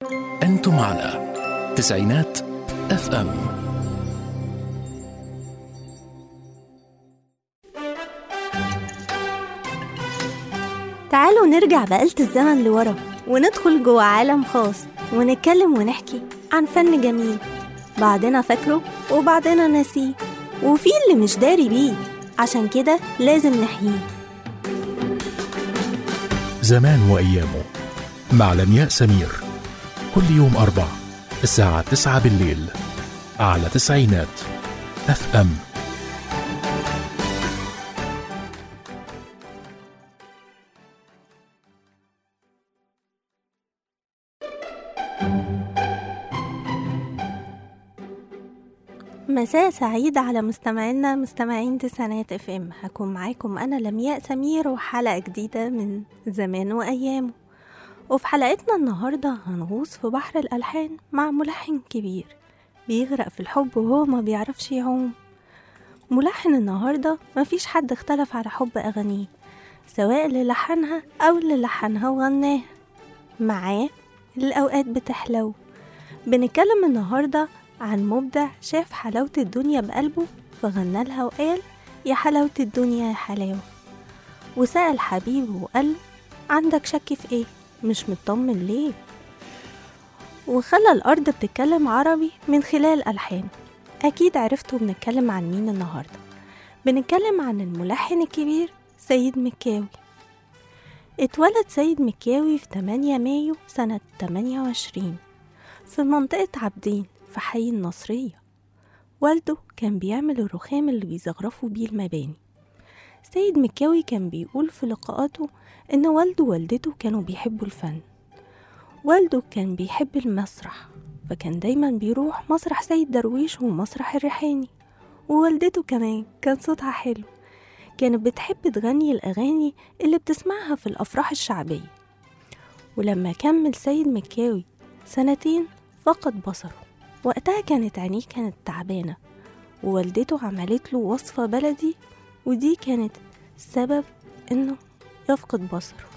أنتم على تسعينات اف ام تعالوا نرجع بآلة الزمن لورا وندخل جوه عالم خاص ونتكلم ونحكي عن فن جميل بعضنا فاكره وبعضنا ناسيه وفي اللي مش داري بيه عشان كده لازم نحييه زمان وأيامه مع لمياء سمير كل يوم أربع الساعة تسعة بالليل على تسعينات اف ام مساء سعيد على مستمعينا مستمعين تسعينات اف ام هكون معاكم انا لمياء سمير وحلقة جديدة من زمان وايامه وفي حلقتنا النهاردة هنغوص في بحر الألحان مع ملحن كبير بيغرق في الحب وهو ما بيعرفش يعوم ملحن النهاردة مفيش حد اختلف على حب أغانيه سواء اللي لحنها أو اللي لحنها وغناها معاه الأوقات بتحلو بنتكلم النهاردة عن مبدع شاف حلاوة الدنيا بقلبه فغنى لها وقال يا حلاوة الدنيا يا حلاوة وسأل حبيبه وقال له عندك شك في ايه مش مطمن ليه وخلى الأرض بتتكلم عربي من خلال ألحان أكيد عرفتوا بنتكلم عن مين النهاردة بنتكلم عن الملحن الكبير سيد مكاوي اتولد سيد مكاوي في 8 مايو سنة 28 في منطقة عابدين في حي النصرية والده كان بيعمل الرخام اللي بيزغرفوا بيه المباني سيد مكاوي كان بيقول في لقاءاته إن والده ووالدته كانوا بيحبوا الفن والده كان بيحب المسرح فكان دايما بيروح مسرح سيد درويش ومسرح الريحاني ووالدته كمان كان صوتها حلو كانت بتحب تغني الأغاني اللي بتسمعها في الأفراح الشعبية ولما كمل سيد مكاوي سنتين فقد بصره وقتها كانت عينيه كانت تعبانة ووالدته عملت له وصفة بلدي ودي كانت سبب إنه يفقد بصره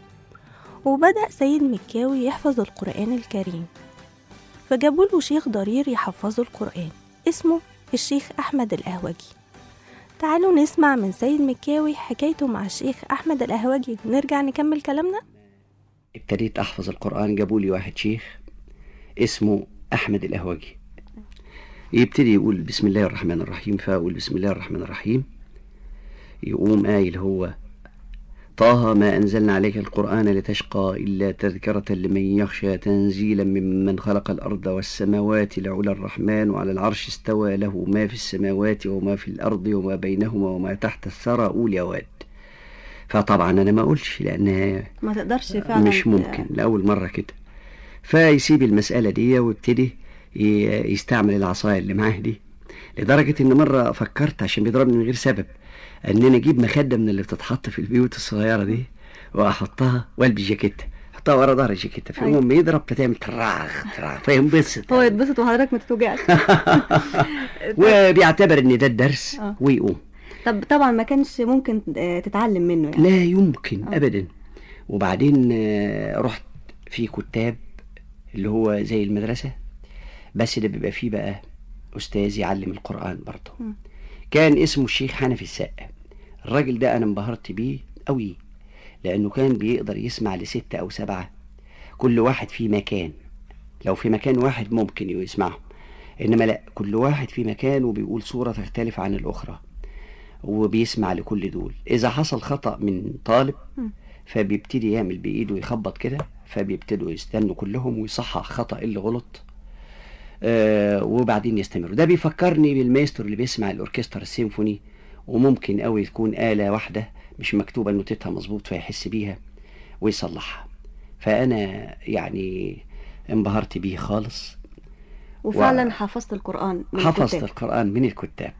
وبدأ سيد مكاوي يحفظ القرآن الكريم فجابوا له شيخ ضرير يحفظه القرآن اسمه الشيخ أحمد الأهوجي تعالوا نسمع من سيد مكاوي حكايته مع الشيخ أحمد الأهوجي ونرجع نكمل كلامنا ابتديت احفظ القران جابوا لي واحد شيخ اسمه احمد الاهوجي يبتدي يقول بسم الله الرحمن الرحيم فاقول بسم الله الرحمن الرحيم يقوم قايل هو طه ما أنزلنا عليك القرآن لتشقى إلا تذكرة لمن يخشى تنزيلا ممن خلق الأرض والسماوات لعلى الرحمن وعلى العرش استوى له ما في السماوات وما في الأرض وما بينهما وما تحت الثرى قول يا واد فطبعا أنا ما أقولش لأن ما تقدرش فعلا مش ممكن لأول مرة كده فيسيب المسألة دي ويبتدي ي- يستعمل العصاية اللي معاه دي لدرجة إن مرة فكرت عشان بيضربني من غير سبب ان انا اجيب مخده من اللي بتتحط في البيوت الصغيره دي واحطها والبس جاكيته احطها ورا ظهر الجاكيته فالمهم يضرب فتعمل تراخ تراخ فينبسط هو يتبسط وحضرتك ما تتوجعش وبيعتبر ان ده الدرس آه. ويقوم طب طبعا ما كانش ممكن آه، تتعلم منه يعني لا يمكن آه. ابدا وبعدين آه، رحت في كتاب اللي هو زي المدرسه بس ده بيبقى فيه بقى استاذ يعلم القران برضه مم. كان اسمه الشيخ حنفي السقا الراجل ده انا انبهرت بيه قوي لانه كان بيقدر يسمع لستة او سبعة كل واحد في مكان لو في مكان واحد ممكن يسمعهم انما لا كل واحد في مكان وبيقول صورة تختلف عن الاخرى وبيسمع لكل دول اذا حصل خطأ من طالب مم. فبيبتدي يعمل بايده يخبط كده فبيبتدوا يستنوا كلهم ويصحح خطأ اللي غلط آه وبعدين يستمروا ده بيفكرني بالمايسترو اللي بيسمع الاوركسترا السيمفوني وممكن قوي تكون آلة واحدة مش مكتوبة نوتتها مظبوط فيحس بيها ويصلحها فأنا يعني انبهرت بيه خالص وفعلا و- حفظت القرآن من حفظت الكتاب. القرآن من الكتاب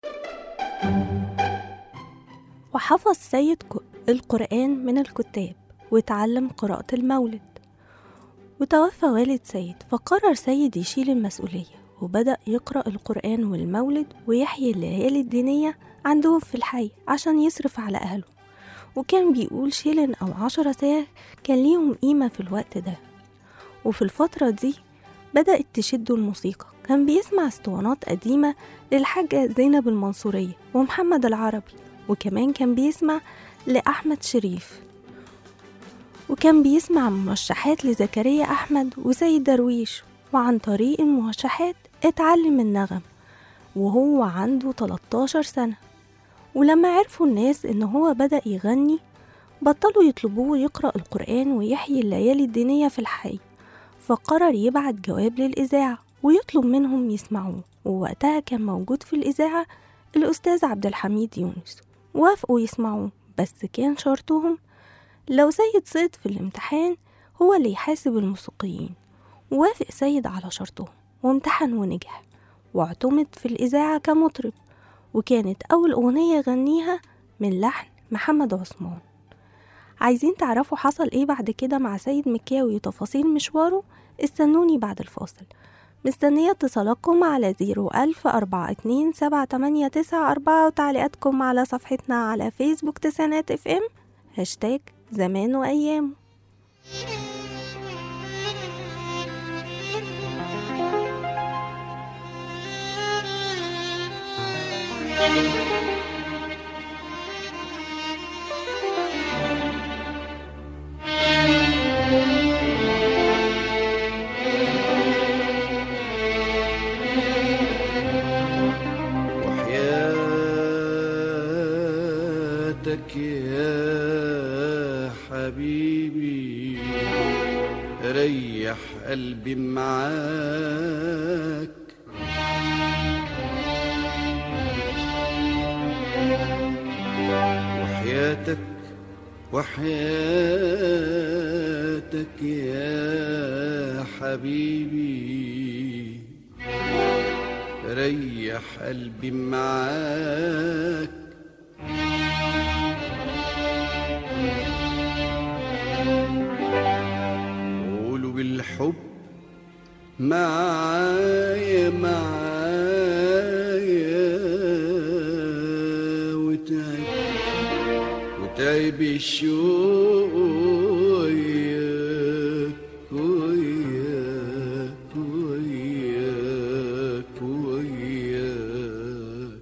وحفظ سيد ك- القرآن من الكتاب وتعلم قراءة المولد وتوفى والد سيد فقرر سيد يشيل المسؤولية وبدأ يقرأ القرآن والمولد ويحيي الليالي الدينية عندهم في الحي عشان يصرف على أهله وكان بيقول شيلن أو عشرة ساعة كان ليهم قيمة في الوقت ده وفي الفترة دي بدأت تشده الموسيقى كان بيسمع اسطوانات قديمة للحاجة زينب المنصورية ومحمد العربي وكمان كان بيسمع لأحمد شريف وكان بيسمع موشحات لزكريا أحمد وسيد درويش وعن طريق الموشحات اتعلم النغم وهو عنده 13 سنة ولما عرفوا الناس إن هو بدأ يغني بطلوا يطلبوه يقرأ القرآن ويحيي الليالي الدينية في الحي فقرر يبعت جواب للإذاعة ويطلب منهم يسمعوه ووقتها كان موجود في الإذاعة الأستاذ عبد الحميد يونس وافقوا يسمعوه بس كان شرطهم لو سيد سقط في الامتحان هو اللي يحاسب الموسيقيين وافق سيد على شرطهم وامتحن ونجح واعتمد في الإذاعة كمطرب وكانت أول أغنية يغنيها من لحن محمد عثمان عايزين تعرفوا حصل ايه بعد كده مع سيد مكاوي وتفاصيل مشواره استنوني بعد الفاصل مستنية اتصالاتكم على زيرو ألف أربعة اتنين سبعة تمانية تسعة أربعة وتعليقاتكم على صفحتنا على فيسبوك تسعينات اف ام هاشتاج زمان وأيام وحياتك يا حبيبي ريح قلبي معاك وحياتك وحياتك يا حبيبي ريح قلبي معاك قولوا بالحب معايا معايا وتعب وتعب الشوق وياك وياك وياك وياك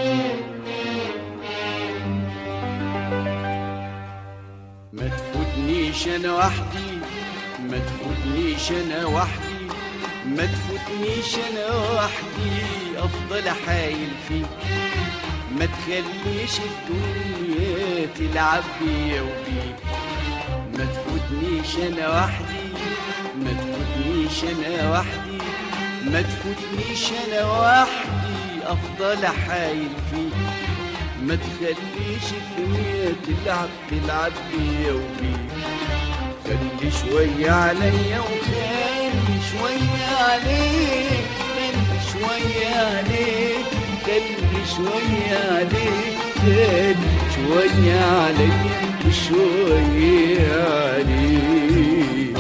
ما تفوتنيش انا وحدي ما تفوتنيش انا وحدي ما تفوتنيش انا وحدي افضل حايل فيك ما تخليش الدنيا تلعب بيا وبيك ما تفوتنيش انا وحدي ما تفوتنيش انا وحدي ما تفوتنيش انا وحدي افضل حايل فيك ما تخليش الدنيا تلعب تلعب بيا وبيك خلي شوية عليا وخلي شوية عليك خلي شوية عليك خلي شوية عليك خلي شوية عليا وشوية عليك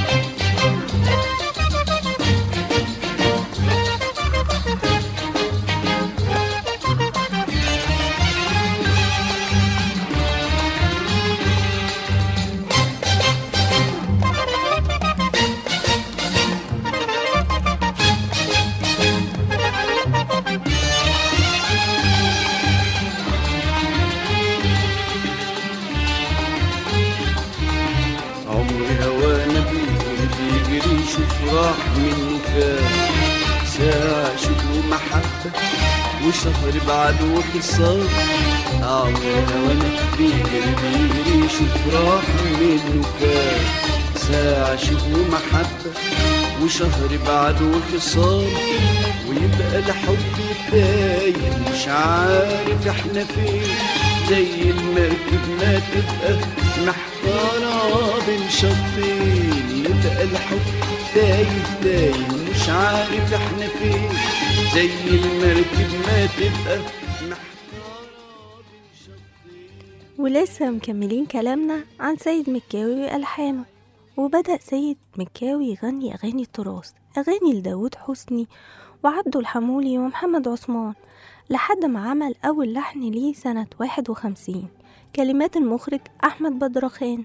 عمري هوانا بيقول بيجري شوف راح منه كام ساعة شوف محبة وشهر بعد وخصام عمري هوانا بيجري بيجري شوف راح منه كام ساعة شوف محبة وشهر بعد وخصام ويبقى الحب تايه مش عارف احنا فين زي المركب ما تبقى محتارة بين شطين يبقى الحب تايه تايه مش عارف احنا فين زي المركب ما تبقى محتارة بين شطين ولسه مكملين كلامنا عن سيد مكاوي وألحانه وبدأ سيد مكاوي يغني أغاني التراث أغاني لداود حسني وعبده الحمولي ومحمد عثمان لحد ما عمل أول لحن ليه سنة واحد وخمسين كلمات المخرج أحمد بدرخان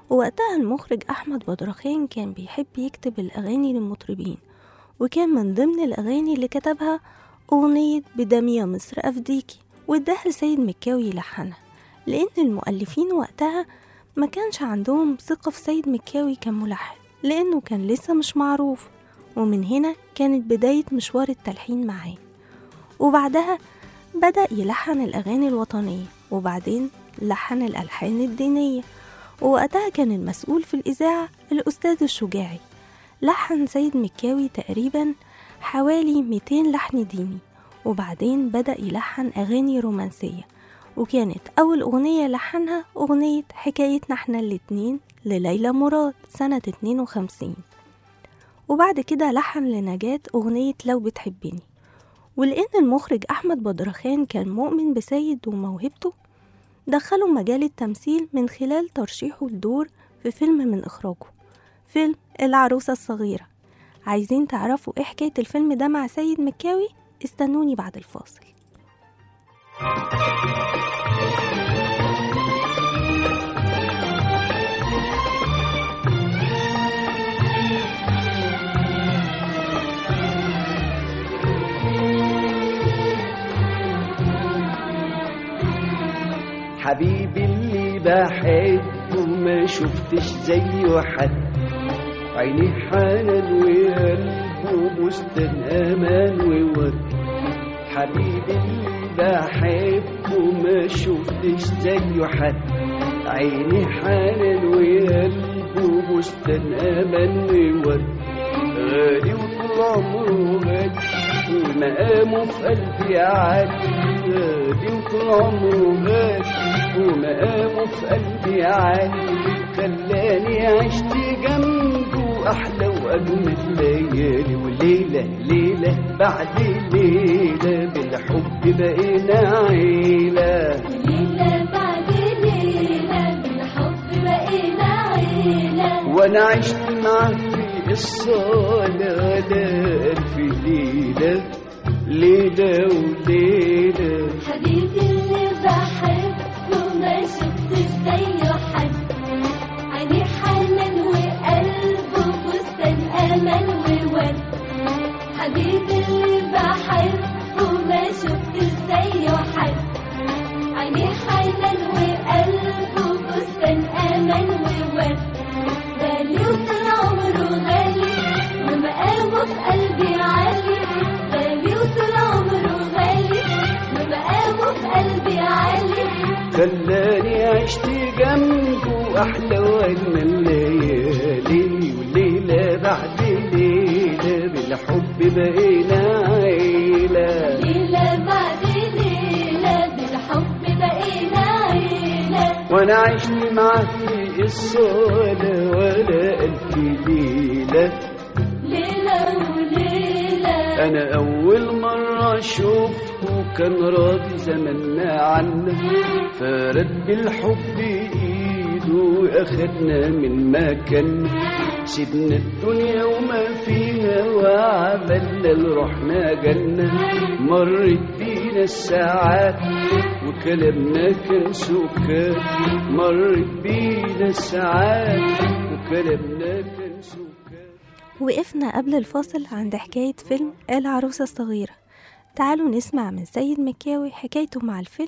ووقتها المخرج أحمد بدرخان كان بيحب يكتب الأغاني للمطربين وكان من ضمن الأغاني اللي كتبها أغنية بدم يا مصر أفديكي واداها لسيد مكاوي يلحنها لأن المؤلفين وقتها ما كانش عندهم ثقة في سيد مكاوي كملحن لأنه كان لسه مش معروف ومن هنا كانت بداية مشوار التلحين معاه وبعدها بدأ يلحن الأغاني الوطنية وبعدين لحن الألحان الدينية ووقتها كان المسؤول في الإذاعة الأستاذ الشجاعي لحن سيد مكاوي تقريبا حوالي 200 لحن ديني وبعدين بدأ يلحن أغاني رومانسية وكانت أول أغنية لحنها أغنية حكايتنا احنا الاتنين لليلى مراد سنة 52 وبعد كده لحن لنجاة أغنية لو بتحبني ولأن المخرج أحمد بدرخان كان مؤمن بسيد وموهبته دخله مجال التمثيل من خلال ترشيحه لدور في فيلم من إخراجه فيلم العروسة الصغيرة عايزين تعرفوا إيه حكاية الفيلم ده مع سيد مكاوي استنوني بعد الفاصل حبيبي اللي بحبه ما شفتش زيه حد عينيه حنان وقلبه بستان امان وورد حبيبي اللي بحبه ما شفتش زيه حد عينيه حنان وقلبه بستان امان وورد غالي وطول عمره غالي ومقامه في قلبي عالي غالي وطول عمره غالي ومقامه في قلبي عالي خلاني عشت جنبه احلى واجمل ليالي وليله ليله بعد ليله بالحب بقينا عيله ليلة بعد ليلة بالحب بقينا عيلة وانا عشت معاه في الصالة ألف ليلة ليلة وليلة حبيبي اللي بحبه ما شفتش زيه حد عينيه حنان وقلبه بستان أمل وورد حبيبي اللي بحبه ما شفتش زيه حد عينيه حنان وقلبه بستان أمل وورد غالي وطول عمره غالي ومقامه في قلبي عالي غالي وطول عمره غالي ومقامه في قلبي عالي خلاني عشت جنبه أحلى وأجمل ليالي وليلة بعد ليلة بالحب بقينا عيلة ليلة بعد ليلة بالحب بقينا عيلة وأنا عشت معاه في الصالة ولا ألف ليلة ليلة وليلة أنا أول مرة شفته كان راضي زمنا عنا فرد بالحب إيده وأخدنا من مكان سيبنا الدنيا وما فيها وعملنا اللي رحنا جنة مرت بينا الساعات وكلامنا كان سكات مرت بينا الساعات وكلامنا كان سكات وقفنا قبل الفاصل عند حكاية فيلم العروسة الصغيرة تعالوا نسمع من سيد مكاوي حكايته مع الفيلم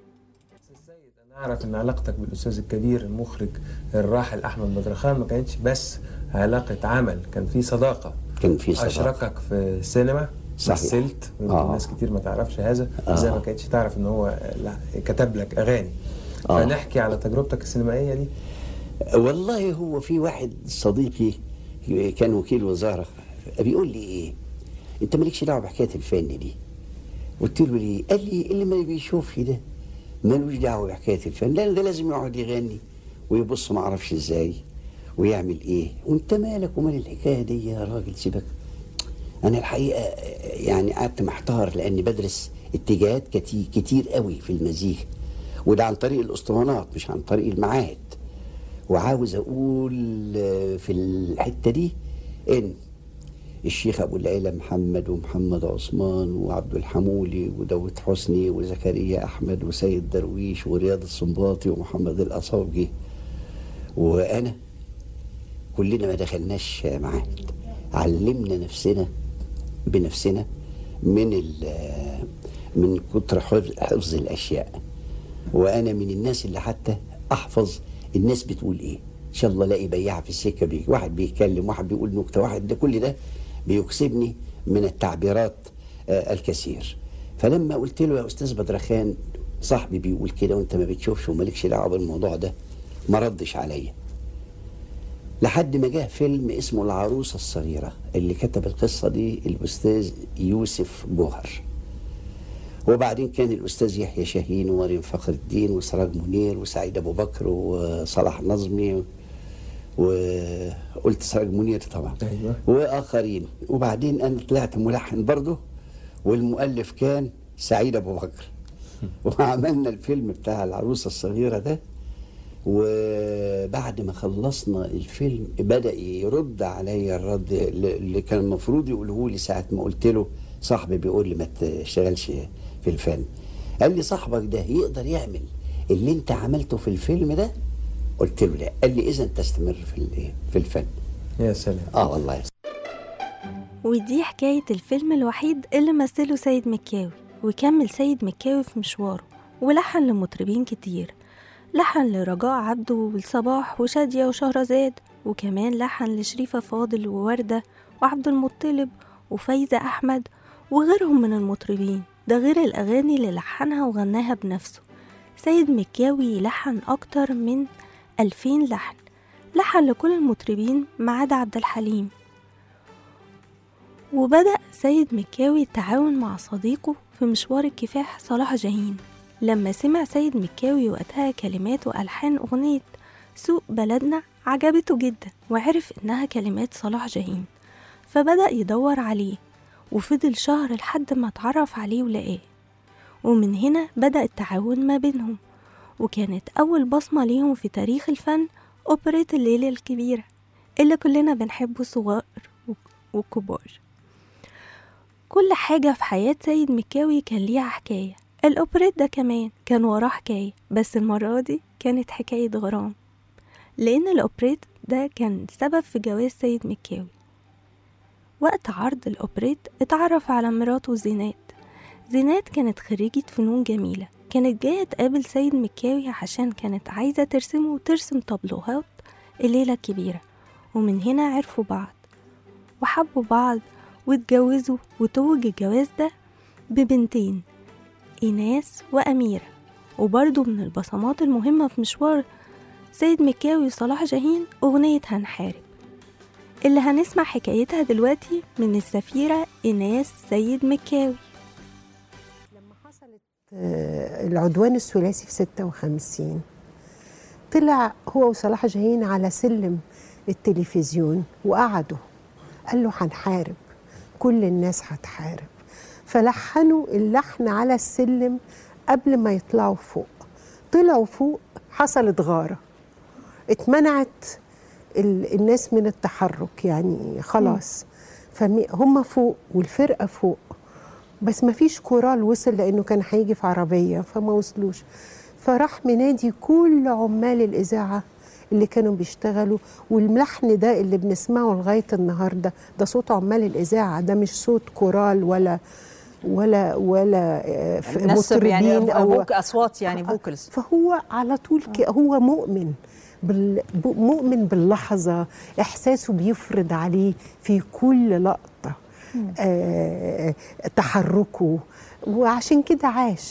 انا اعرف ان علاقتك بالاستاذ الكبير المخرج الراحل احمد بدرخان ما كانتش بس علاقه عمل كان في صداقه كان في صداقة. اشركك في السينما صحيح. مثلت ويمكن آه. ناس كتير ما تعرفش هذا آه. زي ما كانتش تعرف ان هو لا- كتب لك اغاني آه. فنحكي على تجربتك السينمائيه دي والله هو في واحد صديقي كان وكيل وزارة بيقول لي ايه انت مالكش دعوة بحكاية الفن دي قلت له ليه قال لي اللي ما بيشوفش ده ملوش دعوة بحكاية الفن لان ده لازم يقعد يغني ويبص ما اعرفش ازاي ويعمل ايه وانت مالك ومال الحكاية دي يا راجل سيبك انا الحقيقة يعني قعدت محتار لاني بدرس اتجاهات كتير, كتير قوي في المزيكا وده عن طريق الاسطوانات مش عن طريق المعاهد وعاوز اقول آه، في الحته دي ان الشيخ ابو العيلة محمد ومحمد عثمان وعبد الحمولي وداود حسني وزكريا احمد وسيد درويش ورياض السنباطي ومحمد الاصابجي وانا كلنا ما دخلناش معاهد علمنا نفسنا بنفسنا من ال- من كتر حفظ حفظ الاشياء وانا من الناس اللي حتى احفظ الناس بتقول ايه ان شاء الله الاقي بياع في السكه بي واحد بيتكلم واحد بيقول نكته واحد ده كل ده بيكسبني من التعبيرات آه الكثير فلما قلت له يا استاذ بدرخان صاحبي بيقول كده وانت ما بتشوفش ومالكش دعوه بالموضوع ده ما ردش عليا لحد ما جه فيلم اسمه العروسه الصغيره اللي كتب القصه دي الاستاذ يوسف جوهر وبعدين كان الاستاذ يحيى شاهين ومريم فخر الدين وسراج منير وسعيد ابو بكر وصلاح نظمي وقلت سراج منير طبعا أيوة. واخرين وبعدين انا طلعت ملحن برضه والمؤلف كان سعيد ابو بكر وعملنا الفيلم بتاع العروسه الصغيره ده وبعد ما خلصنا الفيلم بدا يرد عليا الرد اللي اللي كان المفروض يقوله لي ساعه ما قلت له صاحبي بيقول لي ما تشتغلش في الفن قال لي صاحبك ده يقدر يعمل اللي انت عملته في الفيلم ده قلت له لا قال لي اذا تستمر في الايه في الفن يا سلام اه والله ودي حكاية الفيلم الوحيد اللي مثله سيد مكاوي وكمل سيد مكاوي في مشواره ولحن لمطربين كتير لحن لرجاء عبده والصباح وشادية وشهرزاد وكمان لحن لشريفة فاضل ووردة وعبد المطلب وفايزة أحمد وغيرهم من المطربين ده غير الأغاني اللي لحنها وغناها بنفسه سيد مكاوي لحن أكتر من ألفين لحن لحن لكل المطربين ما عدا عبد الحليم وبدأ سيد مكاوي التعاون مع صديقه في مشوار الكفاح صلاح جاهين لما سمع سيد مكاوي وقتها كلمات وألحان أغنية سوق بلدنا عجبته جدا وعرف إنها كلمات صلاح جاهين فبدأ يدور عليه وفضل شهر لحد ما اتعرف عليه ولقاه ومن هنا بدأ التعاون ما بينهم وكانت أول بصمة ليهم في تاريخ الفن أوبريت الليلة الكبيرة اللي كلنا بنحبه صغار وكبار كل حاجة في حياة سيد مكاوي كان ليها حكاية الأوبريت ده كمان كان وراه حكاية بس المرة دي كانت حكاية غرام لأن الأوبريت ده كان سبب في جواز سيد مكاوي وقت عرض الأوبريت اتعرف على مراته زينات زينات كانت خريجة فنون جميلة كانت جاية تقابل سيد مكاوي عشان كانت عايزة ترسمه وترسم طابلوهات الليلة الكبيرة ومن هنا عرفوا بعض وحبوا بعض واتجوزوا وتوج الجواز ده ببنتين إيناس وأميرة وبرضه من البصمات المهمة في مشوار سيد مكاوي وصلاح جاهين أغنية هنحارب اللي هنسمع حكايتها دلوقتي من السفيرة إيناس سيد مكاوي لما حصلت آه، العدوان الثلاثي في 56 طلع هو وصلاح جاهين على سلم التلفزيون وقعدوا قال له هنحارب كل الناس هتحارب فلحنوا اللحن على السلم قبل ما يطلعوا فوق طلعوا فوق حصلت غارة اتمنعت ال- الناس من التحرك يعني خلاص فهم فوق والفرقة فوق بس ما فيش كورال وصل لانه كان هيجي في عربيه فما وصلوش فراح منادي كل عمال الاذاعه اللي كانوا بيشتغلوا والملحن ده اللي بنسمعه لغايه النهارده ده صوت عمال الاذاعه ده مش صوت كورال ولا ولا ولا آه، ف- ناس يعني مطربين او فوك اصوات يعني فوكلز فهو على طول ك- هو مؤمن بال... ب- مؤمن باللحظة إحساسه بيفرض عليه في كل لقطة آه تحركه وعشان كده عاش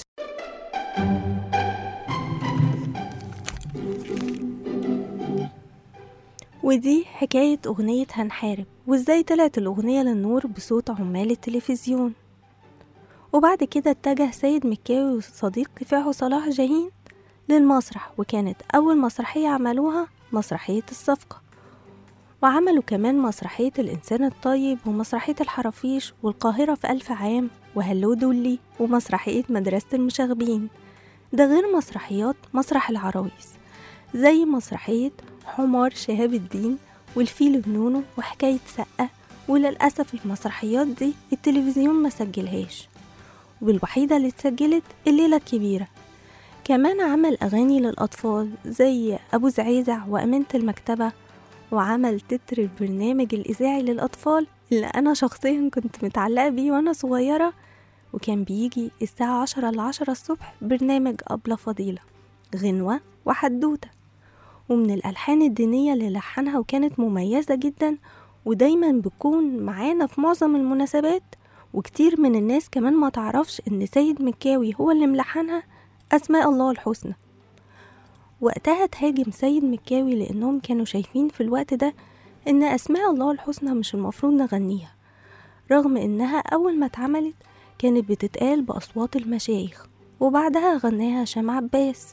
ودي حكاية أغنية هنحارب وإزاي طلعت الأغنية للنور بصوت عمال التلفزيون وبعد كده اتجه سيد مكاوي وصديق كفاحه صلاح جاهين للمسرح وكانت أول مسرحية عملوها مسرحية الصفقة وعملوا كمان مسرحية الإنسان الطيب ومسرحية الحرافيش والقاهرة في ألف عام وهلو دولي ومسرحية مدرسة المشاغبين ده غير مسرحيات مسرح العرايس زي مسرحية حمار شهاب الدين والفيل بنونو وحكاية سقة وللأسف المسرحيات دي التلفزيون ما سجلهاش والوحيدة اللي اتسجلت الليلة الكبيرة كمان عمل أغاني للأطفال زي أبو زعيزع وأمينة المكتبة وعمل تتر البرنامج الإذاعي للأطفال اللي أنا شخصيا كنت متعلقة بيه وأنا صغيرة وكان بيجي الساعة عشرة لعشرة الصبح برنامج أبلة فضيلة غنوة وحدوتة ومن الألحان الدينية اللي لحنها وكانت مميزة جدا ودايما بتكون معانا في معظم المناسبات وكتير من الناس كمان ما تعرفش إن سيد مكاوي هو اللي ملحنها أسماء الله الحسنى وقتها تهاجم سيد مكاوي لأنهم كانوا شايفين في الوقت ده إن أسماء الله الحسنى مش المفروض نغنيها رغم إنها أول ما اتعملت كانت بتتقال بأصوات المشايخ وبعدها غناها هشام عباس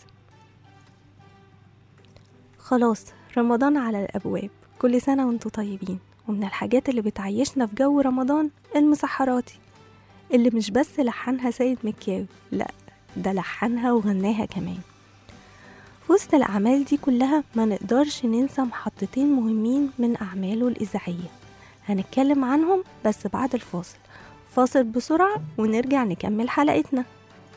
خلاص رمضان على الأبواب كل سنة وانتوا طيبين ومن الحاجات اللي بتعيشنا في جو رمضان المسحراتي اللي مش بس لحنها سيد مكاوي لأ ده لحنها وغناها كمان في وسط الأعمال دي كلها ما نقدرش ننسى محطتين مهمين من أعماله الإذاعية هنتكلم عنهم بس بعد الفاصل فاصل بسرعة ونرجع نكمل حلقتنا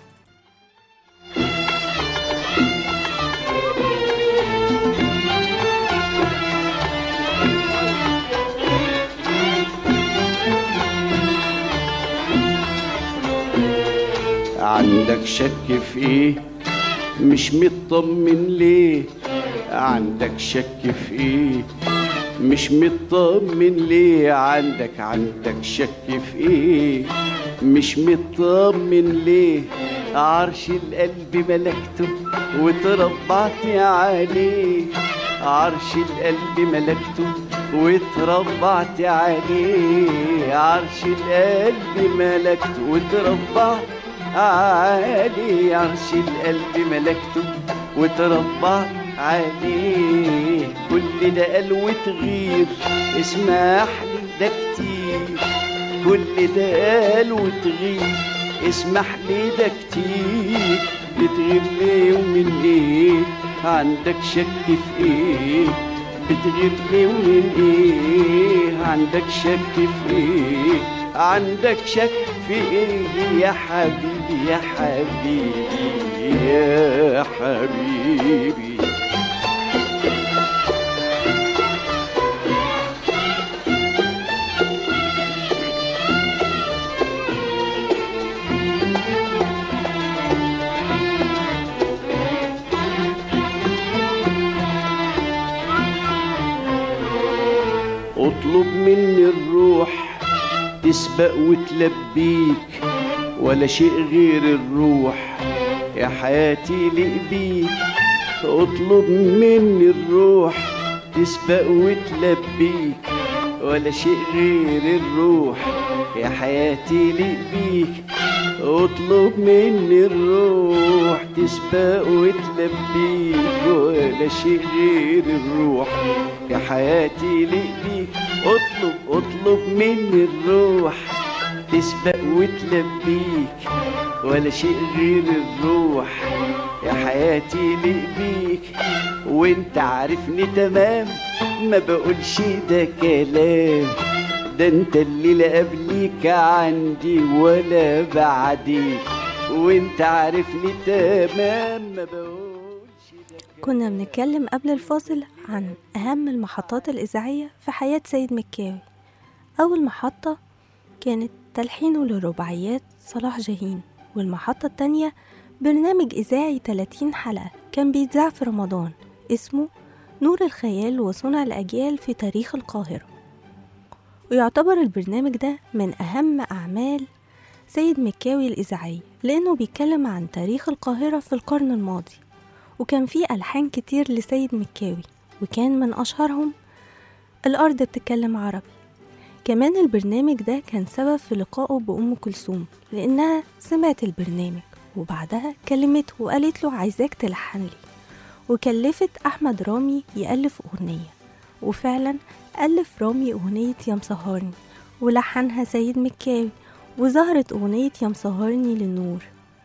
عندك شك في ايه مش مطمن ليه عندك شك في ايه مش مطمن ليه عندك عندك شك في ايه مش مطمن ليه عرش القلب ملكته وتربعت عليه عرش القلب ملكته وتربعت عليه عرش القلب ملكته وتربعت عليه عرش القلب ملكته وتربع عليه كل ده قال وتغير اسمح لي ده كتير كل ده قال وتغير اسمح لي ده كتير بتغير ليه ومن ايه عندك شك في ايه بتغير ليه ومن ايه عندك شك في ايه عندك شك في ايه يا حبيبي يا حبيبي يا حبيبي اطلب مني الروح تسبق وتلبيك ولا شيء غير الروح يا حياتي لقبيك اطلب مني الروح تسبق وتلبيك ولا شيء غير الروح يا حياتي لقبيك اطلب مني الروح تسبق وتلبيك ولا شيء غير الروح يا حياتي لقبيك اطلب اطلب مني الروح تسبق وتلبيك ولا شيء غير الروح يا حياتي لقبيك وانت عارفني تمام ما بقولش ده كلام ده انت اللي لا قبليك عندي ولا بعديك وانت عارفني تمام ما بقولش ده كنا بنتكلم قبل الفاصل عن أهم المحطات الإذاعية في حياة سيد مكاوي أول محطة كانت تلحينه للرباعيات صلاح جاهين والمحطة التانية برنامج إذاعي 30 حلقة كان بيتذاع في رمضان اسمه نور الخيال وصنع الأجيال في تاريخ القاهرة ويعتبر البرنامج ده من أهم أعمال سيد مكاوي الإذاعية لأنه بيتكلم عن تاريخ القاهرة في القرن الماضي وكان فيه ألحان كتير لسيد مكاوي وكان من أشهرهم الأرض بتتكلم عربي كمان البرنامج ده كان سبب في لقائه بأم كلثوم لأنها سمعت البرنامج وبعدها كلمته وقالت له عايزاك تلحن لي وكلفت أحمد رامي يألف أغنية وفعلا ألف رامي أغنية يا مسهرني ولحنها سيد مكاوي وظهرت أغنية يا مسهرني للنور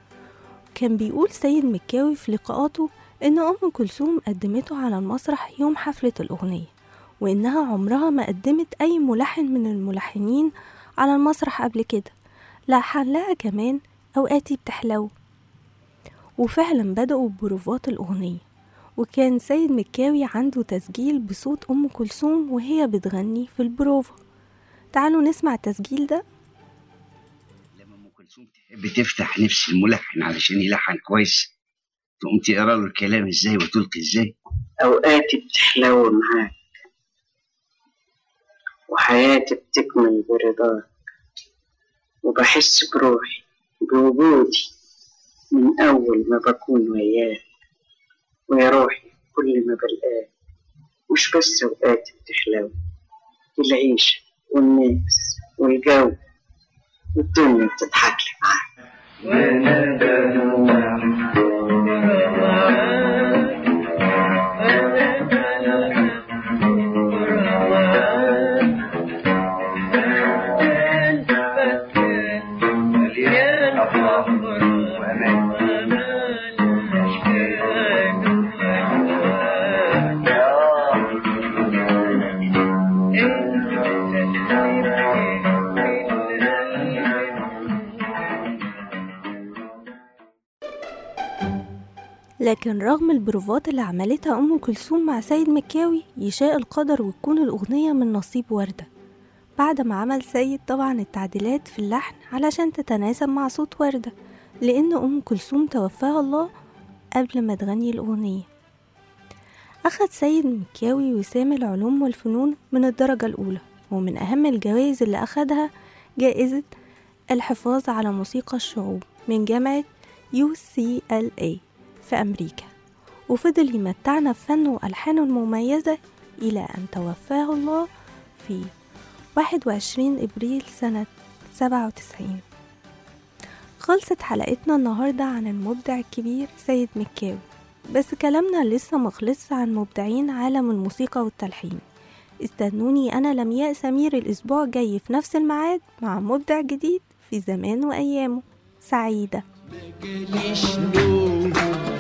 كان بيقول سيد مكاوي في لقاءاته إن أم كلثوم قدمته على المسرح يوم حفلة الأغنية وإنها عمرها ما قدمت أي ملحن من الملحنين على المسرح قبل كده لحن لها كمان أوقاتي بتحلو وفعلا بدأوا ببروفات الأغنية وكان سيد مكاوي عنده تسجيل بصوت أم كلثوم وهي بتغني في البروفا تعالوا نسمع التسجيل ده لما ام كلثوم تحب تفتح نفس الملحن علشان يلحن كويس تقوم تقرا له الكلام ازاي وتلقي ازاي أوقاتي بتحلو معاك وحياتي بتكمل برضاك وبحس بروحي بوجودي من أول ما بكون وياك ويا روحي كل ما بلقاك مش بس أوقاتي بتحلو دي العيشة والناس والجو والدنيا بتضحك لي معاك لكن رغم البروفات اللي عملتها أم كلثوم مع سيد مكاوي يشاء القدر وتكون الأغنية من نصيب وردة بعد ما عمل سيد طبعا التعديلات في اللحن علشان تتناسب مع صوت وردة لأن أم كلثوم توفاها الله قبل ما تغني الأغنية أخد سيد مكاوي وسام العلوم والفنون من الدرجة الأولى ومن أهم الجوائز اللي أخدها جائزة الحفاظ على موسيقى الشعوب من جامعة UCLA في أمريكا وفضل يمتعنا بفنه وألحانه المميزة إلى أن توفاه الله في 21 إبريل سنة 97 خلصت حلقتنا النهاردة عن المبدع الكبير سيد مكاوي بس كلامنا لسه مخلصش عن مبدعين عالم الموسيقى والتلحين استنوني أنا لمياء سمير الأسبوع الجاي في نفس الميعاد مع مبدع جديد في زمان وأيامه سعيدة مجاليش نوم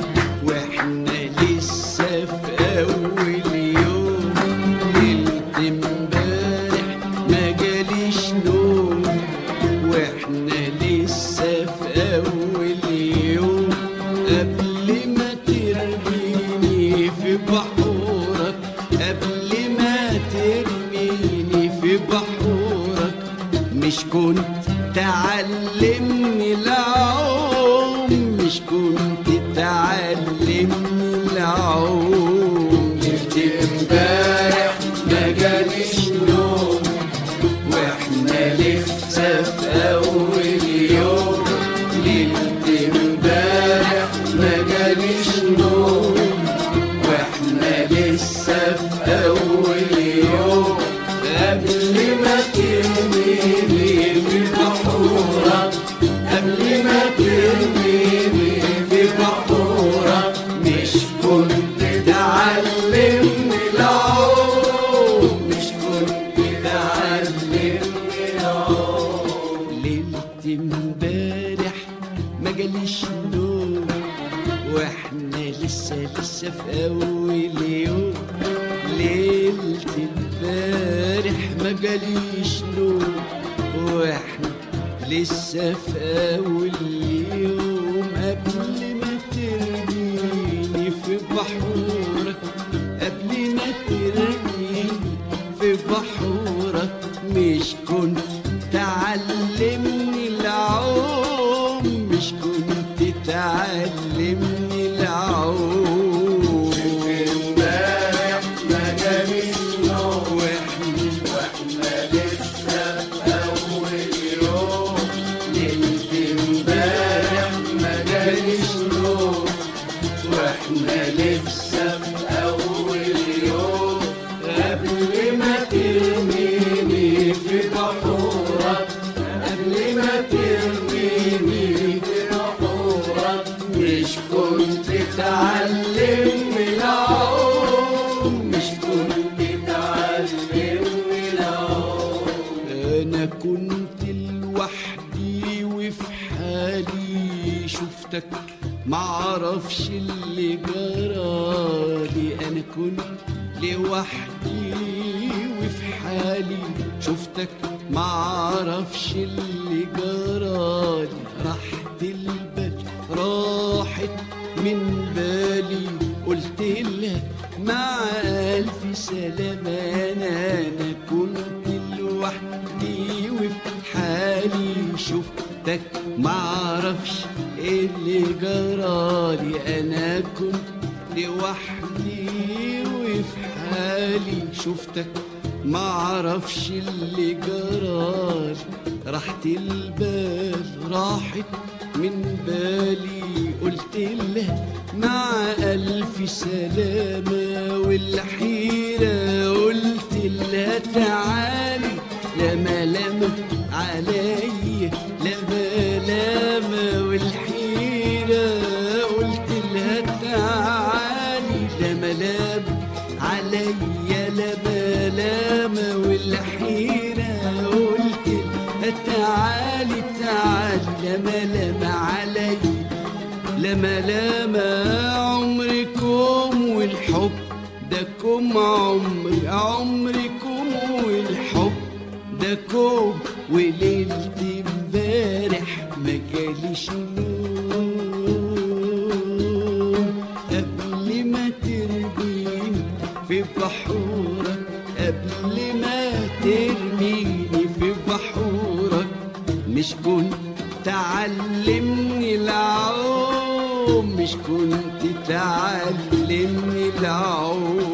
واحنا لسه في اول يوم ليلة امبارح مجاليش نوم واحنا لسه في اول يوم قبل ما ترميني في بحورك قبل ما ترميني في بحورك مش كنت تعلمني العوم مش كنت تعلمني العوم جبت امبارح ما جاليش نوم واحنا لسه في اول يوم ليلة امبارح ما جاليش نوم واحنا لسه في اول يوم قبل ما ترميني في بحورك قبل ما ترميني في بحورك مش كنت تعلمني العوم مش كنت تعلمني العوم ليلة امبارح ما جاليش نوم واحنا لسه لسه في اول يوم ليلة امبارح ما جاليش نوم واحنا لسه في اول يوم قبل ما ترميني في بحورك قبل ما ترميني في بحورك مش كنت تعلمني العوم مش كنت تعلمني العوم امبارح ما جاليش نوم واحنا واحنا لسه في اول يوم ليلة امبارح ما جاليش نوم واحنا لسه في اول يوم قبل ما ترميني في بحورك قبل ما ترميني في بحورك مش كنت تعلمني العوم مش كنت تعلمني العوم انا كنت لوحدي وفي حالي شفتك معرفش اللي جرالي انا كنت لوحدي وفي حالي شفتك معرفش اللي جرالي راحت البال راحت شفتك معرفش ايه اللي جرالي انا كنت لوحدي وفي حالي شفتك معرفش اللي جرالي راحت البال راحت من بالي قلت لها مع ألف سلامة والحيرة قلت لها تعالي لما لما علي لما لما والحيرة قلت لها تعالي لما لما عليا لما لما والحيرة قلت لها تعالي تعالي لما لما عليا لما لما عمركم والحب ده كم عمري عمركم والحب ده كوم وليلة امبارح ما جاليش نوم قبل ما ترميني في بحورك قبل ما ترميني في بحورك مش كنت تعلمني العوم مش كنت تعلمني العوم